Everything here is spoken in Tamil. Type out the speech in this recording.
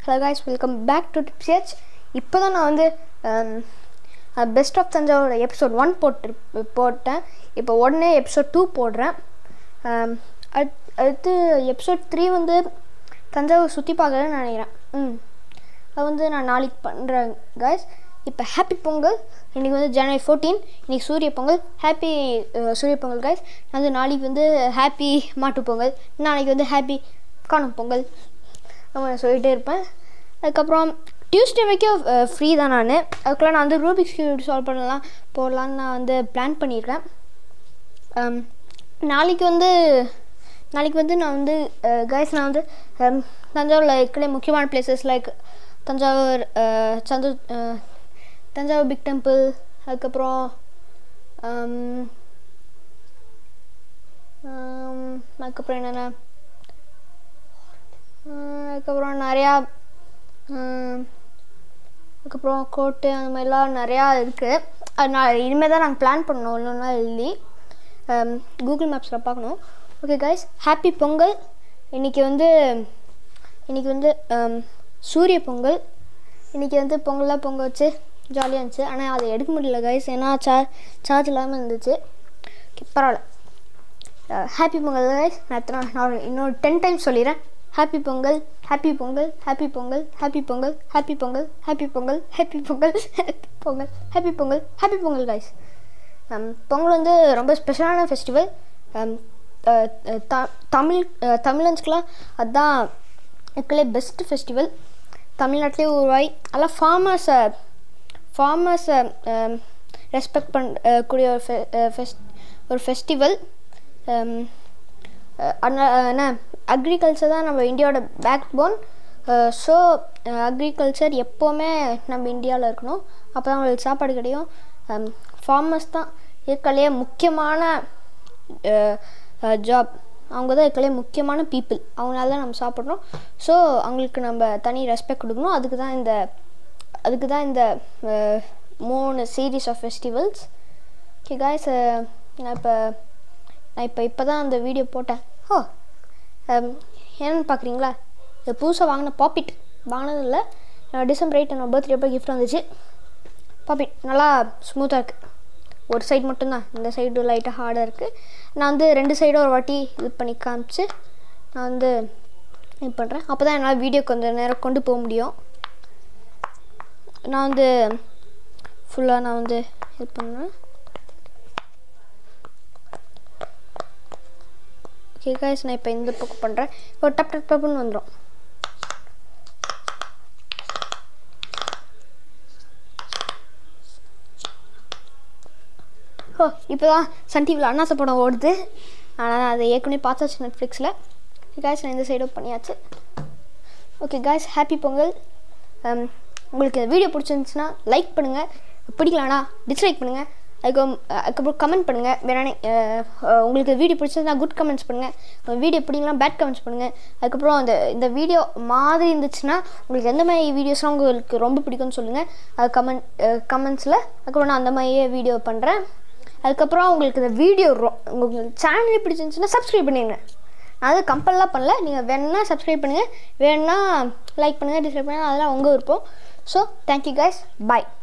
hello guys welcome back to tips இப்போ தான் நான் வந்து best of Thanjavur episode one போட்டு போட்டேன் இப்போ உடனே எபிசோட் டூ போடுறேன் Um, அடுத் அடுத்து எபிசோட் த்ரீ வந்து தஞ்சாவூர் சுற்றி பார்க்கறேன்னு நினைக்கிறேன் ம் அது வந்து நான் நாளைக்கு பண்ணுறேன் காய்ஸ் இப்போ ஹாப்பி பொங்கல் இன்றைக்கி வந்து ஜனவரி ஃபோர்டீன் இன்றைக்கி சூரிய பொங்கல் ஹாப்பி சூரிய பொங்கல் காய்ஸ் நான் வந்து நாளைக்கு வந்து ஹாப்பி மாட்டு பொங்கல் நாளைக்கு வந்து ஹாப்பி காணும் பொங்கல் நான் சொல்லிகிட்டே இருப்பேன் அதுக்கப்புறம் டியூஸ்டே வரைக்கும் ஃப்ரீ தான் நான் அதுக்குள்ளே நான் வந்து ரூபிக்ஸ் கியூப் சால்வ் பண்ணலாம் போடலான்னு நான் வந்து பிளான் பண்ணியிருக்கேன் Um, நாளைக்கு வந்து நாளைக்கு வந்து நான் வந்து கைஸ் நான் வந்து um, தஞ்சாவூரில் இருக்கிற முக்கியமான பிளேசஸ் லைக் தஞ்சாவூர் சந்து தஞ்சாவூர் பிக் டெம்பிள் அதுக்கப்புறம் um, um, அதுக்கப்புறம் என்னென்ன ஆஹ் அதுக்கப்புறம் நிறையா ஆஹ் அதுக்கப்புறம் கோட்டு அந்த மாதிரிலாம் நிறையா இருக்குது அது நான் இனிமேல் தான் நாங்கள் பிளான் பண்ணோம் ஒன்று ஒன்றா எழுதி கூகுள் மேப்ஸில் பார்க்கணும் ஓகே கைஸ் ஹாப்பி பொங்கல் இன்றைக்கி வந்து இன்றைக்கி வந்து um, சூரிய பொங்கல் இன்றைக்கி வந்து பொங்கலாக பொங்க வச்சு ஜாலியாக இருந்துச்சு ஆனால் அதை எடுக்க முடியல கைஸ் ஏன்னா சார்ஜ் சார்ஜ் இல்லாமல் இருந்துச்சு Okay, பரவாயில்ல ஹாப்பி பொங்கல் கைஸ் நான் எத்தனை நான் இன்னொரு டென் டைம்ஸ் சொல்லிடுறேன் happy Pongal happy Pongal happy Pongal happy Pongal happy Pongal happy Pongal happy Pongal happy Pongal happy Pongal happy Pongal guys Pongal வந்து ரொம்ப ஸ்பெஷலான ஃபெஸ்டிவல் தமிழ் தமிழன்ஸ்க்கெலாம் அதுதான் இருக்கிற பெஸ்ட் ஃபெஸ்டிவல் தமிழ்நாட்டிலே உருவாய் அதெல்லாம் ஃபார்மர்ஸை ஃபார்மர்ஸை ரெஸ்பெக்ட் பண்ண கூடிய ஒரு ஃபெஸ்ட் ஒரு ஃபெஸ்டிவல் என்ன அக்ரிகல்ச்சர் தான் நம்ம இந்தியாவோட பேக் போன் ஸோ அக்ரிகல்ச்சர் எப்போவுமே நம்ம இந்தியாவில் இருக்கணும் அப்போ தான் அவங்களுக்கு சாப்பாடு கிடைக்கும் ஃபார்மர்ஸ் தான் இருக்கலையே முக்கியமான ஜாப் அவங்க தான் இருக்கலையே முக்கியமான பீப்புள் அவங்களால தான் நம்ம சாப்பிட்றோம் ஸோ அவங்களுக்கு நம்ம தனி ரெஸ்பெக்ட் கொடுக்கணும் அதுக்கு தான் இந்த அதுக்கு தான் இந்த அஹ், மூணு series of festivals okay guys நான் இப்போ நான் இப்போ இப்போ தான் அந்த வீடியோ போட்டேன் ஓ um, என்னன்னு பார்க்குறீங்களா இது புதுசாக வாங்கின பாப்பிட் வாங்கினதில்ல டிசம்பர் எயிட் என்னோட பர்த்டே அப்போ கிஃப்ட் வந்துச்சு பாப்பிட் நல்லா ஸ்மூத்தாக இருக்குது ஒரு சைடு மட்டும்தான் இந்த சைடு லைட்டாக ஹார்டாக இருக்குது நான் வந்து ரெண்டு சைடும் ஒரு வாட்டி இது பண்ணி காமிச்சு நான் வந்து இது பண்ணுறேன் அப்போ தான் என்னால் வீடியோ கொஞ்சம் நேரம் கொண்டு போக முடியும் நான் வந்து ஃபுல்லாக நான் வந்து இது பண்ணுறேன் ஓகே காய்ஸ் நான் இப்போ இந்த பக்கம் பண்ணுறேன் இப்போ டப் டப் டப்னு வந்துடும் ஓ இப்போ தான் சன் டிவியில் அண்ணாச படம் ஓடுது ஆனால் அதை ஏற்கனவே பார்த்தாச்சு நெட்ஃப்ளிக்ஸில் காய்ஸ் நான் இந்த சைடும் பண்ணியாச்சு okay guys happy Pongal Um, உங்களுக்கு இந்த வீடியோ பிடிச்சிருந்துச்சுன்னா லைக் பண்ணுங்கள் பிடிக்கலனா டிஸ்லைக் பண்ணுங்கள் அதுக்கு அதுக்கப்புறம் கமெண்ட் பண்ணுங்கள் வேணானே அஹ், அஹ், உங்களுக்கு வீடியோ பிடிச்சிருந்தா குட் கமெண்ட்ஸ் பண்ணுங்கள் வீடியோ பிடிக்கலாம் பேட் கமெண்ட்ஸ் பண்ணுங்கள் அதுக்கப்புறம் அந்த இந்த வீடியோ மாதிரி இருந்துச்சுன்னா உங்களுக்கு எந்த மாதிரி வீடியோஸ்லாம் உங்களுக்கு ரொம்ப பிடிக்கும்னு சொல்லுங்கள் அது கமெண்ட் கமெண்ட்ஸில் அதுக்கப்புறம் நான் அந்த மாதிரியே வீடியோ பண்ணுறேன் அதுக்கப்புறம் உங்களுக்கு இந்த வீடியோ ரொ உங்களுக்கு சேனல் பிடிச்சிருந்துச்சுன்னா சப்ஸ்கிரைப் பண்ணிடுங்க நான் அது கம்பல்லாம் பண்ணல நீங்கள் வேணுன்னா சப்ஸ்கிரைப் பண்ணுங்கள் வேணுன்னா லைக் பண்ணுங்கள் டிஸ்லைக் பண்ணுங்கள் அதெல்லாம் உங்கள் விருப்பம் ஸோ தேங்க்யூ கைஸ் பாய்